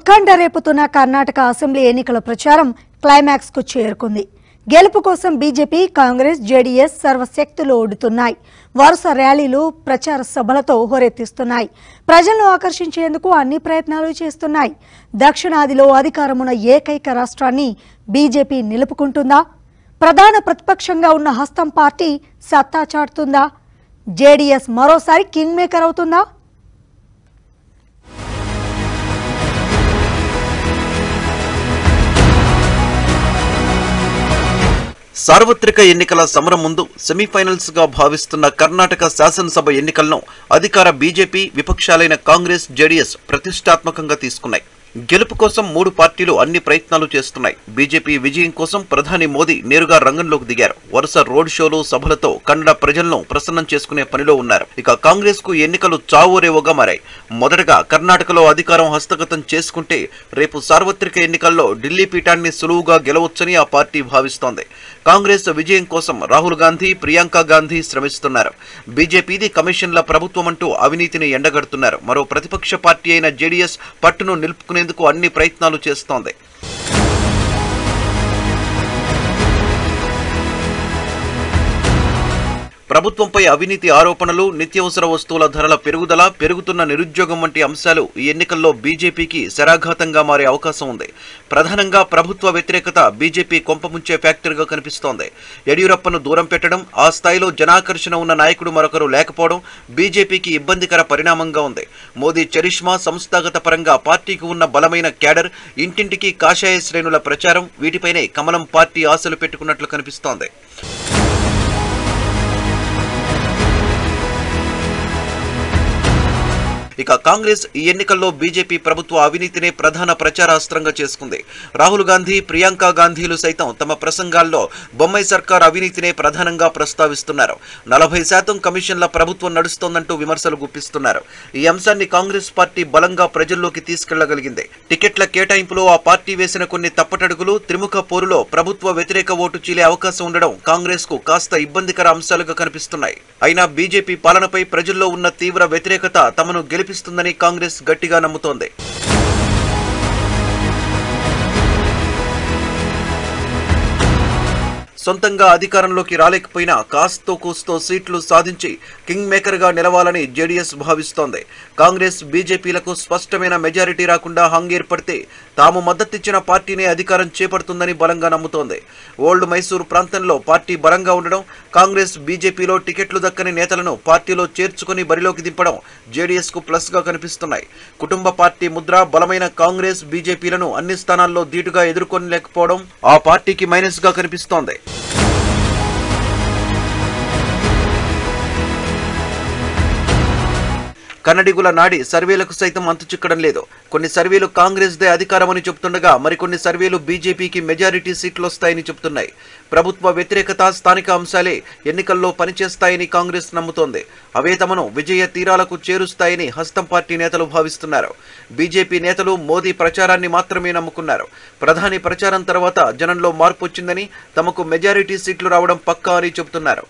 ఉత్కంఠ రేపుతున్న కర్ణాటక అసెంబ్లీ ఎన్నికల ప్రచారం క్లైమాక్స్ కు చేరుకుంది గెలుపు కోసం బీజేపీ కాంగ్రెస్ జేడీఎస్ సర్వశక్తులు ఓడుతున్నాయి వరుస ర్యాలీలు ప్రచార సభలతో హోరెత్తిస్తున్నాయి ప్రజలను ఆకర్షించేందుకు అన్ని ప్రయత్నాలు చేస్తున్నాయి దక్షిణాదిలో అధికారమున్న ఏకైక రాష్ట్రాన్ని బీజేపీ నిలుపుకుంటుందా ప్రధాన ప్రతిపక్షంగా ఉన్న హస్తం పార్టీ సత్తా చాటుతుందా జేడీఎస్ మరోసారి కింగ్ మేకర్ అవుతుందా సార్వత్రిక ఎన్నికల సమరం ముందు సెమీఫైనల్స్ గా భావిస్తున్న కర్ణాటక శాసనసభ ఎన్నికలను అధికార బీజేపీ విపక్షాలైన కాంగ్రెస్ జేడీఎస్ ప్రతిష్టాత్మకంగా తీసుకున్నాయి గెలుపు కోసం మూడు పార్టీలు అన్ని ప్రయత్నాలు చేస్తున్నాయి బీజేపీ విజయం కోసం ప్రధాని మోదీ నేరుగా రంగంలోకి దిగారు వరుస రోడ్ షోలు సభలతో కన్నడ ప్రజలను ప్రసన్నం చేసుకునే పనిలో ఉన్నారు ఇక కాంగ్రెస్ కు ఎన్నికలు చావోరేవోగా మారాయి మొదటగా కర్ణాటకలో అధికారం హస్తగతం చేసుకుంటే రేపు సార్వత్రిక ఎన్నికల్లో ఢిల్లీ పీఠాన్ని సులువుగా గెలవొచ్చని ఆ పార్టీ భావిస్తోంది కాంగ్రెస్ విజయం కోసం రాహుల్ గాంధీ ప్రియాంక గాంధీ శ్రమిస్తున్నారు బీజేపీది కమిషన్ల ప్రభుత్వం అంటూ అవినీతిని ఎండగడుతున్నారు మరో ప్రతిపక్ష పార్టీ అయిన జేడీఎస్ పట్టును నిలుపుకునేందుకు అన్ని ప్రయత్నాలు చేస్తోంది ప్రభుత్వంపై అవినీతి ఆరోపణలు నిత్యావసర వస్తువుల ధరల పెరుగుదల పెరుగుతున్న నిరుద్యోగం వంటి అంశాలు ఈ ఎన్నికల్లో బీజేపీకి శరాఘాతంగా మారే అవకాశం ఉంది ప్రధానంగా ప్రభుత్వ వ్యతిరేకత బీజేపీ కొంపముంచే ఫ్యాక్టరీగా కనిపిస్తోంది యడియూరప్పను దూరం పెట్టడం ఆ స్థాయిలో జనాకర్షణ ఉన్న నాయకుడు మరొకరు లేకపోవడం బీజేపీకి ఇబ్బందికర పరిణామంగా ఉంది మోదీ చరిష్మా సంస్థాగత పరంగా పార్టీకి ఉన్న బలమైన క్యాడర్ ఇంటింటికి కాషాయ శ్రేణుల ప్రచారం వీటిపైనే కమలం పార్టీ ఆశలు పెట్టుకున్నట్లు కనిపిస్తోంది ఇక కాంగ్రెస్ ఈ ఎన్నికల్లో బీజేపీ ప్రభుత్వ అవినీతినే ప్రధాన ప్రచారాస్త్రంగా చేసుకుంది రాహుల్ గాంధీ ప్రియాంక గాంధీలు సైతం తమ ప్రసంగాల్లో బొమ్మాయి సర్కార్ అవినీతినే ప్రధానంగా ప్రస్తావిస్తున్నారు నలభై శాతం కమిషన్ల ప్రభుత్వం నడుస్తోందంటూ విమర్శలు గుప్పిస్తున్నారు ఈ అంశాన్ని కాంగ్రెస్ పార్టీ బలంగా ప్రజల్లోకి తీసుకెళ్లగలిగింది టికెట్ల కేటాయింపులో ఆ పార్టీ వేసిన కొన్ని తప్పటడుగులు త్రిముఖ పోరులో ప్రభుత్వ వ్యతిరేక ఓటు చీలే అవకాశం ఉండడం కాంగ్రెస్ కు కాస్త ఇబ్బందికర అంశాలుగా కనిపిస్తున్నాయి అయినా బీజేపీ పాలనపై ప్రజల్లో ఉన్న తీవ్ర వ్యతిరేకత తమను గెలిపిస్తుందని కాంగ్రెస్ గట్టిగా నమ్ముతోంది సొంతంగా అధికారంలోకి రాలేకపోయినా కాస్తో కూస్తో సీట్లు సాధించి కింగ్ మేకర్ గా నిలవాలని జేడీఎస్ భావిస్తోంది కాంగ్రెస్ బీజేపీలకు స్పష్టమైన మెజారిటీ రాకుండా హంగ్ ఏర్పడితే తాము మద్దతిచ్చిన పార్టీనే అధికారం చేపడుతుందని బలంగా నమ్ముతోంది ఓల్డ్ మైసూరు ప్రాంతంలో పార్టీ బలంగా ఉండడం కాంగ్రెస్ బీజేపీలో టికెట్లు దక్కని నేతలను పార్టీలో చేర్చుకుని బరిలోకి దింపడం జేడీఎస్ కు ప్లస్ గా కనిపిస్తున్నాయి కుటుంబ పార్టీ ముద్ర బలమైన కాంగ్రెస్ బీజేపీలను అన్ని స్థానాల్లో ధీటుగా ఎదుర్కొనలేకపోవడం ఆ పార్టీకి మైనస్ గా కనిపిస్తోంది కన్నడిగుల నాడి సర్వేలకు సైతం అంతు చిక్కడం లేదు కొన్ని సర్వేలు కాంగ్రెస్ దే అధికారమని చెబుతుండగా మరికొన్ని సర్వేలు బీజేపీకి మెజారిటీ సీట్లు వస్తాయని చెబుతున్నాయి ప్రభుత్వ వ్యతిరేకత స్థానిక అంశాలే ఎన్నికల్లో పనిచేస్తాయని కాంగ్రెస్ నమ్ముతోంది అవే తమను విజయ తీరాలకు చేరుస్తాయని హస్తం పార్టీ నేతలు భావిస్తున్నారు బీజేపీ నేతలు మోదీ ప్రచారాన్ని మాత్రమే నమ్ముకున్నారు ప్రధాని ప్రచారం తర్వాత జనంలో మార్పు వచ్చిందని తమకు మెజారిటీ సీట్లు రావడం పక్కా అని చెబుతున్నారు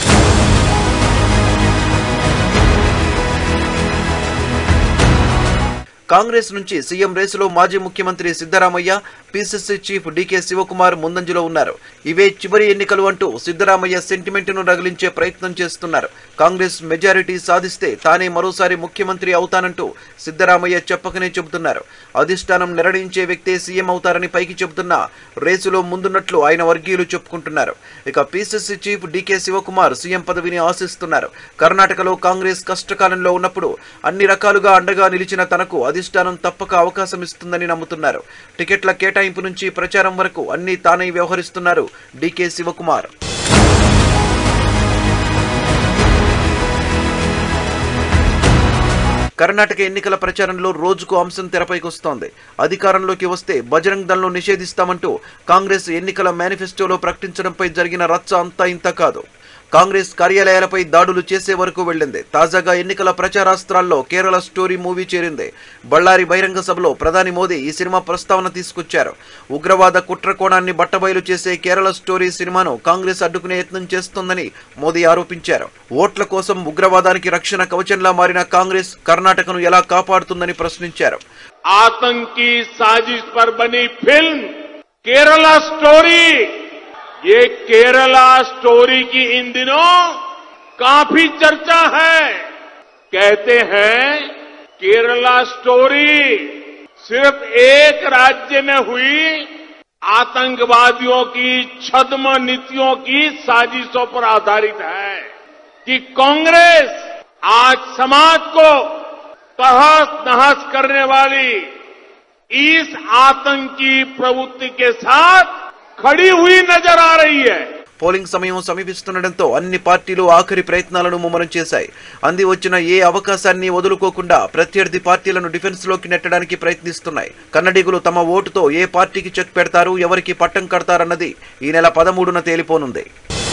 కాంగ్రెస్ నుంచి సీఎం రేసులో మాజీ ముఖ్యమంత్రి Siddaramaiah PCC chief DK Shivakumar ముందంజలో ఉన్నారు ఇవే చివరి ఎన్నికలు అంటూ సిద్దరామయ్య సెంటిమెంట్ ను రగిలించే ప్రయత్నం చేస్తున్నారు కాంగ్రెస్ మెజారిటీ సాధిస్తే తానే మరోసారి ముఖ్యమంత్రి అవుతానంటూ సిద్దరామయ్య చెప్పకనే చెబుతున్నారు అధిష్టానం నిర్ణయించే వ్యక్తే సీఎం అవుతారని పైకి చెబుతున్నా రేసులో ముందున్నట్లు ఆయన వర్గీయులు చెప్పుకుంటున్నారు ఇక PCC chief DK Shivakumar CM పదవిని ఆశిస్తున్నారు కర్ణాటకలో కాంగ్రెస్ కష్టకాలంలో ఉన్నప్పుడు అన్ని రకాలుగా అండగా నిలిచిన తనకు అధిష్టానం తప్పక అవకాశం ఇస్తుందని నమ్ముతున్నారు టికెట్ల కేటాయింపు నుంచి ప్రచారం వరకు అన్ని తానై వ్యవహరిస్తున్నారు డీకే శివకుమార్ కర్ణాటక ఎన్నికల ప్రచారంలో రోజుకు అంశం తెరపైకి వస్తోంది అధికారంలోకి వస్తే బజరంగ్ దళ్ను నిషేధిస్తామంటూ కాంగ్రెస్ ఎన్నికల మేనిఫెస్టోలో ప్రకటించడంపై జరిగిన రచ్చ అంతా ఇంత కాదు కాంగ్రెస్ కార్యాలయాలపై దాడులు చేసే వరకు వెళ్ళింది తాజాగా ఎన్నికల ప్రచారాస్త్రాల్లో కేరళ స్టోరీ మూవీ చేరింది బళ్ళారి బహిరంగ సభలో ప్రధాని మోదీ ఈ సినిమా ప్రస్తావన తీసుకొచ్చారు ఉగ్రవాద కుట్ర కోణాన్ని బట్టబయలు చేసే కేరళ స్టోరీ సినిమాను కాంగ్రెస్ అడ్డుకునే యత్నం చేస్తోందని మోదీ ఆరోపించారు ఓట్ల కోసం ఉగ్రవాదానికి రక్షణ కవచంలా మారిన కాంగ్రెస్ కర్ణాటకను ఎలా కాపాడుతుందని ప్రశ్నించారు आतंकी साजिश पर बनी फिल्म केरला स्टोरी ये केरला स्टोरी की इन दिनों काफी चर्चा है कहते हैं केरला स्टोरी सिर्फ एक राज्य में हुई आतंकवादियों की छद्म नीतियों की साजिशों पर आधारित है कि कांग्रेस आज समाज को तहस नहस करने वाली इस आतंकी प्रवृत्ति के साथ खड़ी हुई नजर आ रही है పోలింగ్ సమయం సమీపిస్తుండటంతో అన్ని పార్టీలు ఆఖరి ప్రయత్నాలను ముమ్మరం చేశాయి అంది వచ్చిన ఏ అవకాశాన్ని వదులుకోకుండా ప్రత్యర్థి పార్టీలను డిఫెన్స్ లోకి నెట్టడానికి ప్రయత్నిస్తున్నాయి కన్నడిగులు తమ ఓటుతో ఏ పార్టీకి చెక్ పెడతారు ఎవరికి పట్టం కడతారన్నది ఈ నెల పదమూడున తేలిపోనుంది